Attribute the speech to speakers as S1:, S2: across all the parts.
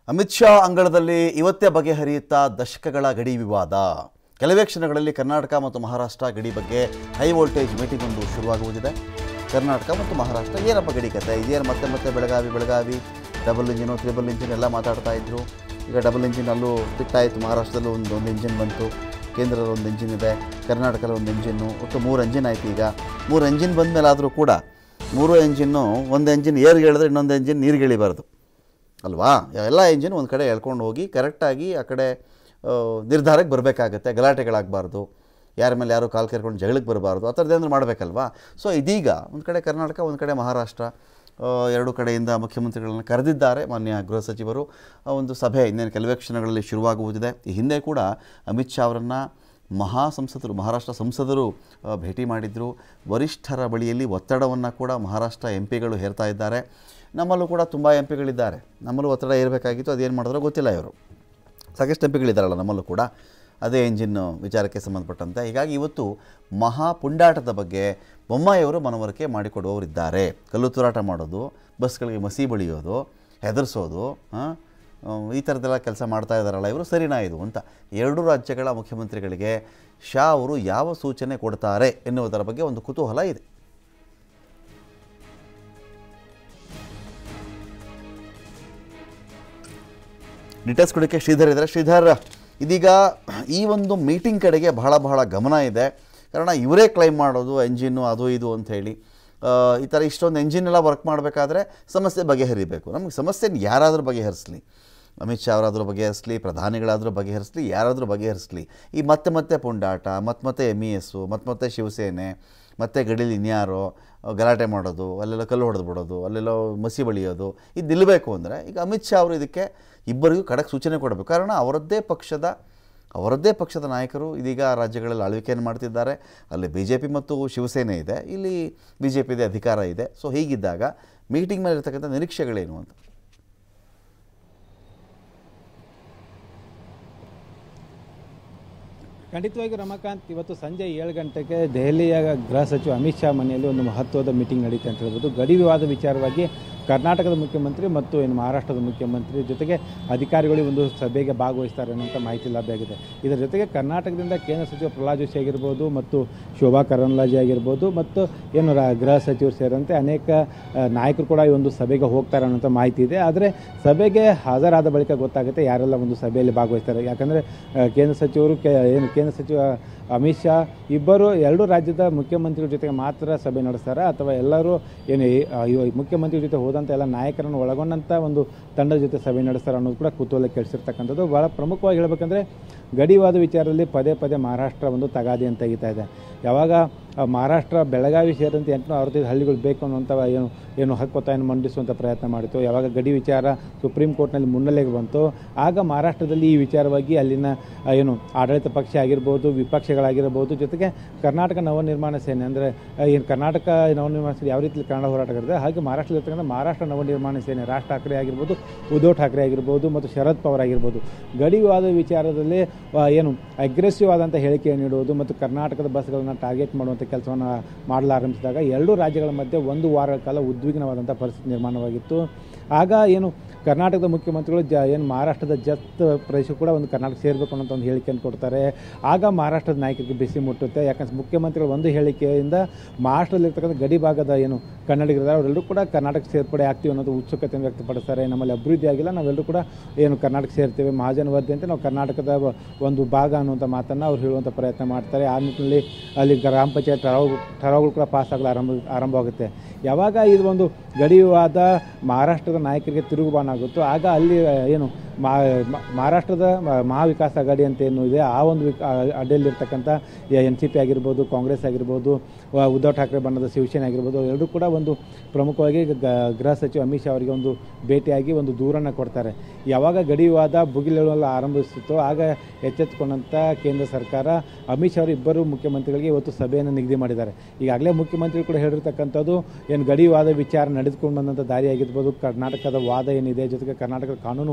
S1: ಅಮಿತ್ ಶಾ ಅಂಗಳದಲ್ಲಿ ಇವತ್ತೇ ಬಗೆಹರಿಯುತ್ತಾ ದಶಕಗಳ ಗಡಿ ವಿವಾದ ಕೆಲವೇ ಕ್ಷಣಗಳಲ್ಲಿ ಕರ್ನಾಟಕ ಮತ್ತು ಮಹಾರಾಷ್ಟ್ರ ಗಡಿ ಬಗ್ಗೆ ಹೈ ವೋಲ್ಟೇಜ್ ಮೀಟಿಂಗ್ ಒಂದು ಶುರುವಾಗುವುದಿದೆ ಕರ್ನಾಟಕ ಮತ್ತು ಮಹಾರಾಷ್ಟ್ರ ಏನಪ್ಪ ಗಡಿ ಕತೆ ಇದೇನು ಮತ್ತೆ ಮತ್ತೆ Belagavi Belagavi double engine triple engine ಎಲ್ಲ ಮಾತಾಡ್ತಾ ಇದ್ರು ಈಗ ಡಬಲ್ ಇಂಜಿನ್ ಅಲ್ಲೂ ಫಿಟ್ ಆಯಿತು ಮಹಾರಾಷ್ಟ್ರದಲ್ಲೂ ಒಂದು ಒಂದು ಇಂಜಿನ್ ಬಂತು ಕೇಂದ್ರದ ಒಂದು ಇಂಜಿನ್ ಇದೆ ಕರ್ನಾಟಕದ ಒಂದು ಇಂಜಿನ್ನು ಒಟ್ಟು ಮೂರು ಎಂಜಿನ್ ಆಯಿತು ಈಗ ಮೂರು ಎಂಜಿನ್ ಬಂದ ಮೇಲೆ ಆದರೂ ಕೂಡ ಮೂರು ಎಂಜಿನ್ನು ಒಂದು ಎಂಜಿನ್ ಏರ್ಗೆ ಹೇಳಿದ್ರೆ ಇನ್ನೊಂದು ಎಂಜಿನ್ ನೀರಿಗೆ ಇಳಿಬಾರ್ದು ಅಲ್ವಾ ಎಲ್ಲ ಇಂಜಿನ್ ಒಂದು ಕಡೆ ಎಳ್ಕೊಂಡು ಹೋಗಿ ಕರೆಕ್ಟಾಗಿ ಆ ಕಡೆ ಆ, ನಿರ್ಧಾರಕ್ಕೆ ಬರಬೇಕಾಗತ್ತೆ ಗಲಾಟೆಗಳಾಗಬಾರ್ದು ಯಾರ ಮೇಲೆ ಯಾರು ಕಾಲು ಕೆರ್ಕೊಂಡು ಜಗಳಕ್ಕೆ ಬರಬಾರ್ದು ಆ ಥರದ್ದೇನಾದ್ರು ಮಾಡಬೇಕಲ್ವಾ ಸೊ ಇದೀಗ ಒಂದು ಕಡೆ ಕರ್ನಾಟಕ ಒಂದು ಕಡೆ ಮಹಾರಾಷ್ಟ್ರ ಆ, ಎರಡು ಕಡೆಯಿಂದ ಮುಖ್ಯಮಂತ್ರಿಗಳನ್ನು ಕರೆದಿದ್ದಾರೆ ಮಾನ್ಯ ಗೃಹ ಸಚಿವರು ಆ ಒಂದು ಸಭೆ ಇನ್ನೇನು ಕೆಲವೇ ಕ್ಷಣಗಳಲ್ಲಿ ಶುರುವಾಗುವುದಿದೆ ಈ ಹಿಂದೆ ಕೂಡ ಅಮಿತ್ ಶಾ ಅವರನ್ನು ಮಹಾ ಸಂಸದರು ಮಹಾರಾಷ್ಟ್ರ ಸಂಸದರು ಆ, ಭೇಟಿ ಮಾಡಿದರು ವರಿಷ್ಠರ ಬಳಿಯಲ್ಲಿ ಒತ್ತಡವನ್ನು ಕೂಡ ಮಹಾರಾಷ್ಟ್ರ ಎಂ ಪಿಗಳು ಹೇರ್ತಾ ಇದ್ದಾರೆ ನಮ್ಮಲ್ಲೂ ಕೂಡ ತುಂಬ ಎಂ ಪಿಗಳಿದ್ದಾರೆ ನಮ್ಮಲ್ಲೂ ಒತ್ತಡ ಇರಬೇಕಾಗಿತ್ತು ಅದೇನು ಮಾಡಿದ್ರೋ ಗೊತ್ತಿಲ್ಲ ಇವರು ಸಾಕಷ್ಟು ಎಂ ಪಿಗಳಿದ್ದಾರಲ್ಲ ನಮ್ಮಲ್ಲೂ ಕೂಡ ಅದೇ ಇಂಜಿನ್ ವಿಚಾರಕ್ಕೆ ಸಂಬಂಧಪಟ್ಟಂತೆ ಹೀಗಾಗಿ ಇವತ್ತು ಮಹಾ ಪುಂಡಾಟದ ಬಗ್ಗೆ ಬೊಮ್ಮಾಯಿಯವರು ಮನವರಿಕೆ ಮಾಡಿಕೊಡುವವರಿದ್ದಾರೆ ಕಲ್ಲು ತೂರಾಟ ಮಾಡೋದು ಬಸ್ಗಳಿಗೆ ಮಸಿ ಬಳಿಯೋದು ಹೆದರಿಸೋದು ಆ, ಈ ಥರದ್ದೆಲ್ಲ ಕೆಲಸ ಮಾಡ್ತಾ ಇದ್ದಾರಲ್ಲ ಇವರು ಸರಿನಾ ಇದು ಅಂತ ಎರಡೂ ರಾಜ್ಯಗಳ ಮುಖ್ಯಮಂತ್ರಿಗಳಿಗೆ ಶಾ ಅವರು ಯಾವ ಸೂಚನೆ ಕೊಡ್ತಾರೆ ಎನ್ನುವುದರ ಬಗ್ಗೆ ಒಂದು ಕುತೂಹಲ ಇದೆ ಡೀಟೇಲ್ಸ್ ಕೊಡೋಕ್ಕೆ ಶ್ರೀಧರ್ ಇದ್ದಾರೆ ಶ್ರೀಧರ್ ಇದೀಗ ಈ ಒಂದು ಮೀಟಿಂಗ್ ಕಡೆಗೆ ಬಹಳ ಬಹಳ ಗಮನ ಇದೆ ಕಾರಣ ಇವರೇ ಕ್ಲೈಮ್ ಮಾಡೋದು ಎಂಜಿನ್ನು ಅದು ಇದು ಅಂತ ಹೇಳಿ ಆ, ಈ ಥರ ಇಷ್ಟೊಂದು ಎಂಜಿನ್ ಎಲ್ಲ ವರ್ಕ್ ಮಾಡಬೇಕಾದ್ರೆ ಸಮಸ್ಯೆ ಬಗೆಹರಿಬೇಕು ನಮಗೆ ಸಮಸ್ಯೆನ ಯಾರಾದರೂ ಬಗೆಹರಿಸಲಿ ಅಮಿತ್ ಶಾ ಅವರಾದರೂ ಬಗೆಹರಿಸಲಿ ಪ್ರಧಾನಿಗಳಾದರೂ ಬಗೆಹರಿಸಲಿ ಯಾರಾದರೂ ಬಗೆಹರಿಸಲಿ ಈ ಮತ್ತೆ ಮತ್ತೆ ಪುಂಡಾಟ ಮತ್ತೆ ಮತ್ತೆ ಎಮ್ ಇ ಎಸ್ಸು ಮತ್ತೆ ಮತ್ತೆ ಶಿವಸೇನೆ ಮತ್ತೆ ಗಡೀಲಿ ಇನ್ಯಾರೋ ಗಲಾಟೆ ಮಾಡೋದು ಅಲ್ಲೆಲ್ಲ ಕಲ್ಲು ಹೊಡೆದು ಬಿಡೋದು ಅಲ್ಲೆಲ್ಲೋ ಮಸಿ ಬಳಿಯೋದು ಇದು ನಿಲ್ಲಬೇಕು ಅಂದರೆ ಈಗ ಅಮಿತ್ ಶಾ ಅವರು ಇದಕ್ಕೆ ಇಬ್ಬರಿಗೂ ಖಡಕ್ ಸೂಚನೆ ಕೊಡಬೇಕು ಕಾರಣ ಅವರದ್ದೇ ಪಕ್ಷದ ಅವರದ್ದೇ ಪಕ್ಷದ ನಾಯಕರು ಇದೀಗ ಆ ರಾಜ್ಯಗಳಲ್ಲಿ ಆಳ್ವಿಕೆಯನ್ನು ಮಾಡ್ತಿದ್ದಾರೆ ಅಲ್ಲಿ ಬಿ ಜೆ ಪಿ ಮತ್ತು ಶಿವಸೇನೆ ಇದೆ ಇಲ್ಲಿ ಬಿ ಜೆ ಪಿದೇ ಅಧಿಕಾರ ಇದೆ ಸೊ ಹೀಗಿದ್ದಾಗ ಮೀಟಿಂಗ್ ಮೇಲೆ ಇರ್ತಕ್ಕಂಥ ನಿರೀಕ್ಷೆಗಳೇನು ಅಂತ
S2: ಖಂಡಿತವಾಗಿ ರಮಾಕಾಂತ್ ಇವತ್ತು ಸಂಜೆ ಏಳು ಗಂಟೆಗೆ ದೆಹಲಿಯ ಗೃಹ ಸಚಿವ ಅಮಿತ್ ಶಾ ಮನೆಯಲ್ಲಿ ಒಂದು ಮಹತ್ವದ ಮೀಟಿಂಗ್ ನಡೀತೆ ಅಂತ ಹೇಳ್ಬೋದು ಗಡಿ ವಿವಾದ ವಿಚಾರವಾಗಿ ಕರ್ನಾಟಕದ ಮುಖ್ಯಮಂತ್ರಿ ಮತ್ತು ಏನು ಮಹಾರಾಷ್ಟ್ರದ ಮುಖ್ಯಮಂತ್ರಿ ಜೊತೆಗೆ ಅಧಿಕಾರಿಗಳು ಒಂದು ಸಭೆಗೆ ಭಾಗವಹಿಸ್ತಾರೆ ಅನ್ನೋಂಥ ಮಾಹಿತಿ ಲಭ್ಯವಾಗಿದೆ ಇದರ ಜೊತೆಗೆ ಕರ್ನಾಟಕದಿಂದ ಕೇಂದ್ರ ಸಚಿವ ಪ್ರಹ್ಲಾದ್ ಜೋಶಿ ಆಗಿರ್ಬೋದು ಮತ್ತು ಶೋಭಾ ಕರಂದ್ಲಾಜೆ ಆಗಿರ್ಬೋದು ಮತ್ತು ಏನು ರಾ- ಗೃಹ ಸಚಿವರು ಸೇರಿದಂತೆ ಅನೇಕ ಆ, ನಾಯಕರು ಕೂಡ ಈ ಒಂದು ಸಭೆಗೆ ಹೋಗ್ತಾರೆ ಅನ್ನೋಂಥ ಮಾಹಿತಿ ಇದೆ ಆದರೆ ಸಭೆಗೆ ಹಾಜರಾದ ಬಳಿಕ ಗೊತ್ತಾಗುತ್ತೆ ಯಾರೆಲ್ಲ ಒಂದು ಸಭೆಯಲ್ಲಿ ಭಾಗವಹಿಸ್ತಾರೆ ಯಾಕಂದರೆ ಕೇಂದ್ರ ಸಚಿವರು ಕೆ ಏನು ಕೇಂದ್ರ ಸಚಿವ ಅಮಿತ್ ಶಾ ಇಬ್ಬರು ಎರಡು ರಾಜ್ಯದ ಮುಖ್ಯಮಂತ್ರಿಗಳ ಜೊತೆಗೆ ಮಾತ್ರ ಸಭೆ ನಡೆಸ್ತಾರೆ ಅಥವಾ ಎಲ್ಲರೂ ಏನು ಈ- ಆ, ಇವ- ಮುಖ್ಯಮಂತ್ರಿ ಜೊತೆ ಹೋದಂಥ ಎಲ್ಲ ನಾಯಕರನ್ನು ಒಳಗೊಂಡಂಥ ಒಂದು ತಂಡದ ಜೊತೆ ಸಭೆ ನಡೆಸ್ತಾರೆ ಅನ್ನೋದು ಕೂಡ ಕುತೂಹಲ ಕೆಡಿಸಿರ್ತಕ್ಕಂಥದ್ದು ಭಾಳ ಪ್ರಮುಖವಾಗಿ ಹೇಳಬೇಕಂದ್ರೆ ಗಡಿವಾದ ವಿಚಾರದಲ್ಲಿ ಪದೇ ಪದೇ ಮಹಾರಾಷ್ಟ್ರ ಒಂದು ತಗಾದಿಯನ್ನು ತೆಗಿತಾ ಇದೆ ಯಾವಾಗ ಆ, ಮಹಾರಾಷ್ಟ್ರ ಬೆಳಗಾವಿ ಸೇರಿದಂತೆ ಎಂಟುನೂರ ಅರವತ್ತೈದು ಹಳ್ಳಿಗಳು ಬೇಕು ಅನ್ನುವಂಥ ಏನು ಏನು ಹಕ್ಕೊತ್ತಾಯನ್ನು ಮಂಡಿಸುವಂಥ ಪ್ರಯತ್ನ ಮಾಡಿತು ಯಾವಾಗ ಗಡಿ ವಿಚಾರ ಸುಪ್ರೀಂ ಕೋರ್ಟ್ನಲ್ಲಿ ಮುನ್ನೆಲೆಗೆ ಬಂತು ಆಗ ಮಹಾರಾಷ್ಟ್ರದಲ್ಲಿ ಈ ವಿಚಾರವಾಗಿ ಅಲ್ಲಿನ ಆ, ಏನು ಆಡಳಿತ ಪಕ್ಷ ಆಗಿರ್ಬೋದು ವಿಪಕ್ಷಗಳಾಗಿರ್ಬೋದು ಜೊತೆಗೆ ಕರ್ನಾಟಕ ನವನಿರ್ಮಾಣ ಸೇನೆ ಅಂದರೆ ಏನು ಕರ್ನಾಟಕ ನವನಿರ್ಮಾಣ ಸೇನೆ ಯಾವ ರೀತಿ ಕನ್ನಡ ಹೋರಾಟಗಾರದೆ ಹಾಗೆ ಮಹಾರಾಷ್ಟ್ರದಲ್ಲಿರ್ತಕ್ಕಂಥ ಮಹಾರಾಷ್ಟ್ರ ನವನಿರ್ಮಾಣ ಸೇನೆ ರಾಜ್ ಠಾಕ್ರೆ ಆಗಿರ್ಬೋದು ಉದ್ಧವ್ ಠಾಕ್ರೆ ಆಗಿರ್ಬೋದು ಮತ್ತು ಶರದ್ ಪವಾರ್ ಆಗಿರ್ಬೋದು ಗಡಿ ವಿವಾದ ವಿಚಾರದಲ್ಲಿ ಆ, ಏನು ಅಗ್ರೆಸಿವ್ ಆದಂಥ ಹೇಳಿಕೆಯನ್ನು ನೀಡುವುದು ಮತ್ತು ಕರ್ನಾಟಕದ ಬಸ್ಗಳನ್ನು ಟಾರ್ಗೆಟ್ ಮಾಡುವಂಥ ಕೆಲಸವನ್ನು ಮಾಡಲಾರಂಭಿಸಿದಾಗ ಎರಡೂ ರಾಜ್ಯಗಳ ಮಧ್ಯೆ ಒಂದು ವಾರಗಳ ಕಾಲ ಉದ್ವಿಗ್ನವಾದಂಥ ಪರಿಸ್ಥಿತಿ ನಿರ್ಮಾಣವಾಗಿತ್ತು ಆಗ ಏನು ಕರ್ನಾಟಕದ ಮುಖ್ಯಮಂತ್ರಿಗಳು ಜ ಏನು ಮಹಾರಾಷ್ಟ್ರದ ಜತ್ ಪ್ರದೇಶ ಕೂಡ ಒಂದು ಕರ್ನಾಟಕ ಸೇರಬೇಕು ಅನ್ನೋಂಥ ಒಂದು ಹೇಳಿಕೆಯನ್ನು ಕೊಡ್ತಾರೆ ಆಗ ಮಹಾರಾಷ್ಟ್ರದ ನಾಯಕರಿಗೆ ಬಿಸಿ ಮುಟ್ಟುತ್ತೆ ಯಾಕಂದ್ರೆ ಮುಖ್ಯಮಂತ್ರಿಗಳ ಒಂದು ಹೇಳಿಕೆಯಿಂದ ಮಹಾರಾಷ್ಟ್ರದಲ್ಲಿರ್ತಕ್ಕಂಥ ಗಡಿ ಭಾಗದ ಏನು ಕನ್ನಡಿಗರಿದ್ದಾರೆ ಅವರೆಲ್ಲರೂ ಕೂಡ ಕರ್ನಾಟಕ ಸೇರ್ಪಡೆ ಆಗ್ತೀವಿ ಅನ್ನೋದು ಉತ್ಸುಕತೆಯನ್ನು ವ್ಯಕ್ತಪಡಿಸ್ತಾರೆ ನಮ್ಮಲ್ಲಿ ಅಭಿವೃದ್ಧಿ ಆಗಿಲ್ಲ ನಾವೆಲ್ಲರೂ ಕೂಡ ಏನು ಕರ್ನಾಟಕ ಸೇರ್ತೇವೆ ಮಹಾಜನ ವರದಿ ಅಂತ ನಾವು ಕರ್ನಾಟಕದ ವ- ಒಂದು ಭಾಗ ಅನ್ನುವಂಥ ಮಾತನ್ನು ಅವ್ರು ಹೇಳುವಂಥ ಪ್ರಯತ್ನ ಮಾಡ್ತಾರೆ ಆ ನಿಟ್ಟಿನಲ್ಲಿ ಅಲ್ಲಿ ಗ್ರಾಮ ಪಂಚಾಯತ್ ಠರಾವು ಠರಾವುಗಳು ಕೂಡ ಪಾಸ್ ಆಗಲು ಆರಂಭ ಆರಂಭವಾಗುತ್ತೆ ಯಾವಾಗ ಇದು ಒಂದು ಗಡಿ ವಿವಾದ ಮಹಾರಾಷ್ಟ್ರದ ನಾಯಕರಿಗೆ ತಿರುಗುಬಾಣಾಗುತ್ತೋ ಆಗ ಅಲ್ಲಿ ಆ, ಏನು ಮಾ ಮ- ಮಹಾರಾಷ್ಟ್ರದ ಮ- ಮಹಾವಿಕಾಸ ಅಘಾಡಿ ಅಂತ ಏನು ಇದೆ ಆ ಒಂದು ವಿಕ ಅಡ್ಡಿಯಲ್ಲಿರ್ತಕ್ಕಂಥ ಎನ್ ಸಿ ಪಿ ಆಗಿರ್ಬೋದು ಕಾಂಗ್ರೆಸ್ ಆಗಿರ್ಬೋದು ವ- ಉದ್ಧವ್ ಠಾಕ್ರೆ ಬಣ್ಣದ ಶಿವಸೇನೆ ಆಗಿರ್ಬೋದು ಎರಡೂ ಕೂಡ ಒಂದು ಪ್ರಮುಖವಾಗಿ ಗ- ಗೃಹ ಸಚಿವ ಅಮಿತ್ ಶಾ ಅವರಿಗೆ ಒಂದು ಭೇಟಿಯಾಗಿ ಒಂದು ದೂರನ್ನು ಕೊಡ್ತಾರೆ ಯಾವಾಗ ಗಡಿ ವಿವಾದ ಭುಗಿಲೇಳಲು ಆರಂಭಿಸುತ್ತೋ ಆಗ ಎಚ್ಚೆತ್ತುಕೊಂಡಂಥ ಕೇಂದ್ರ ಸರ್ಕಾರ ಅಮಿತ್ ಶಾ ಅವರು ಇಬ್ಬರು ಮುಖ್ಯಮಂತ್ರಿಗಳಿಗೆ ಇವತ್ತು ಸಭೆಯನ್ನು ನಿಗದಿ ಮಾಡಿದ್ದಾರೆ ಈಗಾಗಲೇ ಮುಖ್ಯಮಂತ್ರಿ ಕೂಡ ಹೇಳಿರ್ತಕ್ಕಂಥದ್ದು ಏನು ಗಡಿ ವಾದ ವಿಚಾರ ನಡೆದುಕೊಂಡು ಬಂದಂಥ ದಾರಿ ಆಗಿರ್ಬೋದು ಕರ್ನಾಟಕದ ವಾದ ಏನಿದೆ ಜೊತೆಗೆ ಕರ್ನಾಟಕದ ಕಾನೂನು ಹೋರಾಟ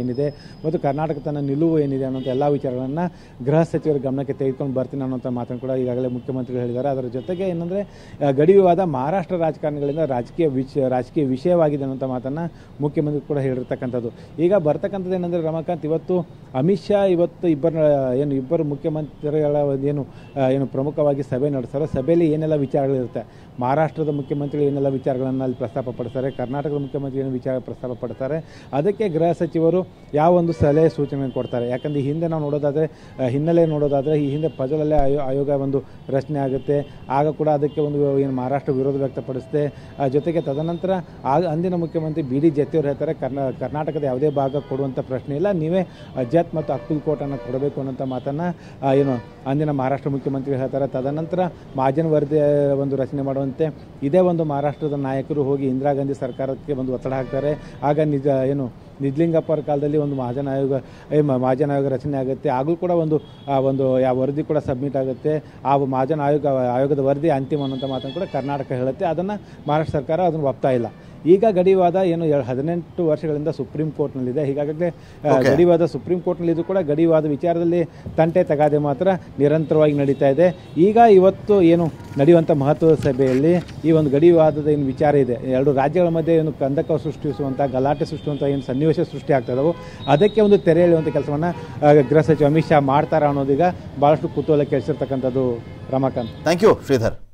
S2: ಏನಿದೆ ಮತ್ತು ಕರ್ನಾಟಕ ತನ್ನ ನಿಲುವು ಏನಿದೆ ಅನ್ನೋಂಥ ಎಲ್ಲ ವಿಚಾರಗಳನ್ನು ಗೃಹ ಸಚಿವರ ಗಮನಕ್ಕೆ ತೆಗೆದುಕೊಂಡು ಬರ್ತೀನಿ ಅನ್ನೋಂಥ ಮಾತನ್ನು ಕೂಡ ಈಗಾಗಲೇ ಮುಖ್ಯಮಂತ್ರಿಗಳು ಹೇಳಿದ್ದಾರೆ ಅದರ ಜೊತೆಗೆ ಏನಂದರೆ ಗಡಿ ವಿವಾದ ಮಹಾರಾಷ್ಟ್ರ ರಾಜಕಾರಣಿಗಳಿಂದ ರಾಜಕೀಯ ವಿಷ ರಾಜಕೀಯ ವಿಷಯವಾಗಿದೆ ಅನ್ನೋಂಥ ಮಾತನ್ನು ಮುಖ್ಯಮಂತ್ರಿ ಕೂಡ ಹೇಳಿರ್ತಕ್ಕಂಥದ್ದು ಈಗ ಬರ್ತಕ್ಕಂಥದ್ದು ಏನಂದರೆ ರಮಾಕಾಂತ್ ಇವತ್ತು ಅಮಿತ್ ಶಾ ಇವತ್ತು ಇಬ್ಬರ ಏನು ಇಬ್ಬರು ಮುಖ್ಯಮಂತ್ರಿಗಳ ಒಂದು ಏನು ಆ, ಏನು ಪ್ರಮುಖವಾಗಿ ಸಭೆ ನಡೆಸ್ತಾರೆ ಸಭೆಯಲ್ಲಿ ಏನೆಲ್ಲ ವಿಚಾರಗಳಿರುತ್ತೆ ಮಹಾರಾಷ್ಟ್ರದ ಮುಖ್ಯಮಂತ್ರಿಗಳು ಏನೆಲ್ಲ ವಿಚಾರಗಳನ್ನು ಅಲ್ಲಿ ಪ್ರಸ್ತಾಪ ಪಡಿಸ್ತಾರೆ ಕರ್ನಾಟಕದ ಮುಖ್ಯಮಂತ್ರಿ ಏನು ವಿಚಾರ ಪ್ರಸ್ತಾಪ ಪಡ್ತಾರೆ ಅದಕ್ಕೆ ಗೃಹ ಸಚಿವರು ಯಾವ ಒಂದು ಸಲಹೆ ಸೂಚನೆ ಕೊಡ್ತಾರೆ ಯಾಕಂದರೆ ಈ ಹಿಂದೆ ನಾವು ನೋಡೋದಾದರೆ ಆ, ಹಿನ್ನೆಲೆ ನೋಡೋದಾದರೆ ಈ ಹಿಂದೆ ಪಜಲಲ್ಲೇ ಆಯೋ ಆಯೋಗ ಒಂದು ರಚನೆ ಆಗುತ್ತೆ ಆಗ ಕೂಡ ಅದಕ್ಕೆ ಒಂದು ಏನು ಮಹಾರಾಷ್ಟ್ರ ವಿರೋಧ ವ್ಯಕ್ತಪಡಿಸುತ್ತೆ ಆ, ಜೊತೆಗೆ ತದನಂತರ ಆಗ ಅಂದಿನ ಮುಖ್ಯಮಂತ್ರಿ ಬಿ ಡಿ ಜತಿಯವರು ಹೇಳ್ತಾರೆ ಕರ್ನಾ ಕರ್ನಾಟಕದ ಯಾವುದೇ ಭಾಗ ಕೊಡುವಂಥ ಪ್ರಶ್ನೆ ಇಲ್ಲ ನೀವೇ ಜತ್ ಮತ್ತು ಅಕ್ಕಲ್ ಕೋಟನ್ನು ಕೊಡಬೇಕು ಅನ್ನೋಂಥ ಮಾತನ್ನು ಆ, ಏನು ಅಂದಿನ ಮಹಾರಾಷ್ಟ್ರ ಮುಖ್ಯಮಂತ್ರಿ ಹೇಳ್ತಾರೆ ತದನಂತರ ಮಹಾಜನ್ ವರದಿ ಒಂದು ರಚನೆ ಮಾಡುವಂತೆ ಇದೇ ಒಂದು ಮಹಾರಾಷ್ಟ್ರದ ನಾಯಕರು ಹೋಗಿ ಇಂದಿರಾ ಗಾಂಧಿ ಸರ್ಕಾರಕ್ಕೆ ಒಂದು ಒತ್ತಡ ಹಾಕ್ತಾರೆ ಆಗ ನಿಜ ಏನು ನಿಜ್ಲಿಂಗಪ್ಪ ಅವ್ರ ಕಾಲದಲ್ಲಿ ಒಂದು ಮಹಾಜನ ಆಯೋಗ ಏ, ಮ- ಮಹಾಜನ ಆಯೋಗ ರಚನೆ ಆಗುತ್ತೆ ಆಗಲೂ ಕೂಡ ಒಂದು ಆ ಒಂದು ಯಾವ ವರದಿ ಕೂಡ ಸಬ್ಮಿಟ್ ಆಗುತ್ತೆ ಆ ಮಹಾಜನ ಆಯೋಗ ಆಯೋಗದ ವರದಿ ಅಂತಿಮ ಅನ್ನೋಂಥ ಮಾತನ್ನು ಕೂಡ ಕರ್ನಾಟಕ ಹೇಳುತ್ತೆ ಅದನ್ನು ಮಹಾರಾಷ್ಟ್ರ ಸರ್ಕಾರ ಅದನ್ನು ಒಪ್ತಾ ಇಲ್ಲ ಈಗ ಗಡಿವಾದ ಏನು ಎ- ಹದಿನೆಂಟು ವರ್ಷಗಳಿಂದ ಸುಪ್ರೀಂ ಕೋರ್ಟ್ನಲ್ಲಿದೆ ಹೀಗಾಗಲೇ ಆ,
S1: Okay.
S2: ಗಡಿವಾದ ಸುಪ್ರೀಂ ಕೋರ್ಟ್ನಲ್ಲಿ ಇದು ಕೂಡ ಗಡಿವಾದ ವಿಚಾರದಲ್ಲಿ ತಂಟೆ ತಗಾದೆ ಮಾತ್ರ ನಿರಂತರವಾಗಿ ನಡೀತಾ ಇದೆ ಈಗ ಇವತ್ತು ಏನು ನಡೆಯುವಂಥ ಮಹತ್ವದ ಸಭೆಯಲ್ಲಿ ಈ ಒಂದು ಗಡಿವಾದದ ಏನು ವಿಚಾರ ಇದೆ ಎರಡು ರಾಜ್ಯಗಳ ಮಧ್ಯೆ ಏನು ಕಂದಕ ಸೃಷ್ಟಿಸುವಂಥ ಗಲಾಟೆ ಸೃಷ್ಟಿಸುವಂಥ ಏನು ಸನ್ನಿವೇಶ ಸೃಷ್ಟಿ ಆಗ್ತಾ ಇದಾವೋ ಅದಕ್ಕೆ ಒಂದು ತೆರೆ ಎಳೆಯುವಂಥ ಕೆಲಸವನ್ನು ಗೃಹ ಸಚಿವ ಅಮಿತ್ ಶಾ ಮಾಡ್ತಾರಾ ಅನ್ನೋದೀಗ ಭಾಳಷ್ಟು ಕುತೂಹಲ ಕೆಡಿಸಿರ್ತಕ್ಕಂಥದ್ದು ರಮಾಕಾಂತ್
S1: ಥ್ಯಾಂಕ್ ಯು ಶ್ರೀಧರ್